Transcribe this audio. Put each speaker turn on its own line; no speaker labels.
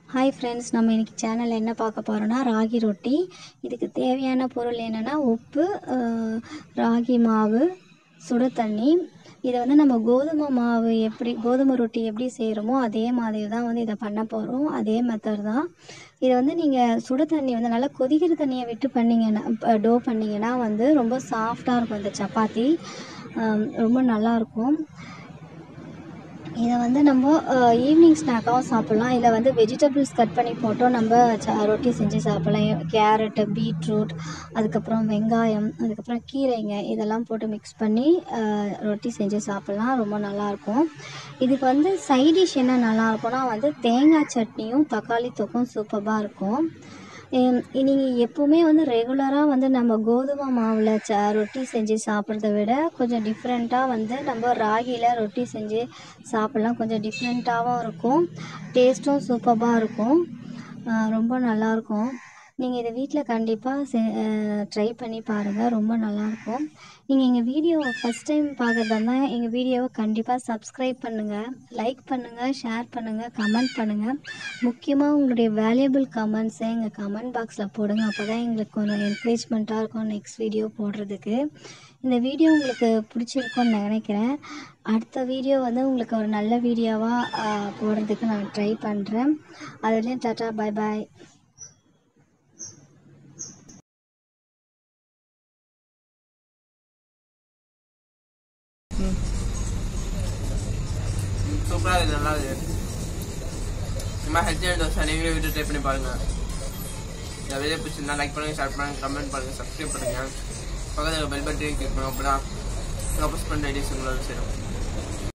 hi friends நம்ம இன்றைக்கி சேனலில் என்ன பார்க்க போகிறோன்னா ராகி ரொட்டி இதுக்கு தேவையான பொருள் என்னென்னா உப்பு அஹ், ராகி மாவு சுடு தண்ணி இதை வந்து நம்ம கோதுமை மாவு எப்படி கோதுமை ரொட்டி எப்படி செய்கிறோமோ அதே மாதிரி தான் வந்து இதை பண்ண போகிறோம் அதே மெத்தட் தான் இதை வந்து நீங்கள் சுடு தண்ணி வந்து நல்லா கொதிக்கிற தண்ணியை விட்டு பண்ணிங்கன்னா டோ பண்ணிங்கன்னா வந்து ரொம்ப சாஃப்டாக இருக்கும் இந்த சப்பாத்தி அஹ், ரொம்ப நல்லாயிருக்கும் இதை வந்து நம்ம ஈவினிங் ஸ்நாக்காகவும் சாப்பிட்லாம் இதில் வந்து வெஜிடபிள்ஸ் கட் பண்ணி போட்டோம் நம்ம ச ரொட்டி செஞ்சு சாப்பிட்லாம் கேரட்டு பீட்ரூட் அதுக்கப்புறம் வெங்காயம் அதுக்கப்புறம் கீரைங்க இதெல்லாம் போட்டு மிக்ஸ் பண்ணி அஹ், ரொட்டி செஞ்சு சாப்பிட்லாம் ரொம்ப நல்லாயிருக்கும் இதுக்கு வந்து சைடிஷ் என்ன நல்லாயிருக்கும்னா வந்து தேங்காய் சட்னியும் தக்காளி தொக்கும் சூப்பராக இருக்கும் நீங்கள் எப்போவுமே வந்து ரெகுலராக வந்து நம்ம கோதுமை மாவில் ச ரொட்டி செஞ்சு சாப்பிட்றத விட கொஞ்சம் டிஃப்ரெண்ட்டாக வந்து நம்ம ராகியில் ரொட்டி செஞ்சு சாப்பிட்லாம் கொஞ்சம் டிஃப்ரெண்ட்டாகவும் இருக்கும் டேஸ்ட்டும் சூப்பராக இருக்கும் ஆஹ் ரொம்ப நல்லாயிருக்கும் நீங்கள் இதை வீட்டில் கண்டிப்பாக செ ட்ரை பண்ணி பாருங்கள் ரொம்ப நல்லாயிருக்கும் நீங்கள் எங்கள் வீடியோவை ஃபஸ்ட் டைம் பார்க்குறதா இருந்தால் எங்கள் வீடியோவை கண்டிப்பாக சப்ஸ்கிரைப் பண்ணுங்கள் லைக் பண்ணுங்கள் ஷேர் பண்ணுங்கள் கமெண்ட் பண்ணுங்கள் முக்கியமாக உங்களுடைய வேல்யூபிள் கமெண்ட்ஸை எங்கள் கமெண்ட் பாக்ஸில் போடுங்க அப்போ தான் எங்களுக்கு கொஞ்சம் என்கரேஜ்மெண்ட்டாக இருக்கும் நெக்ஸ்ட் வீடியோ போடுறதுக்கு இந்த வீடியோ உங்களுக்கு பிடிச்சிருக்கும்னு நான் நினைக்கிறேன் அடுத்த வீடியோ வந்து உங்களுக்கு ஒரு நல்ல வீடியோவாக போடுறதுக்கு நான் ட்ரை பண்ணுறேன் அதுலேயும் டாட்டா பை பாய்
சூப்பராக இருக்குது நல்லா இருக்குது இந்த மாதிரி ஹெல்த்தியான தோசை நீங்களே வீட்டு ட்ரை பண்ணி பாருங்கள் இந்த வீடியோ பிடிச்சிருந்தா லைக் பண்ணுங்கள் ஷேர் பண்ணுங்கள் கமெண்ட் பண்ணுங்கள் சப்ஸ்கிரைப் பண்ணுங்கள் பக்கத்தில் பெல் பட்டனையும் கிளிக் பண்ணுங்க அப்போ தான் ப்ரோபோஸ் பண்ணுற ஐடியாஸ் உங்களோட சேரும்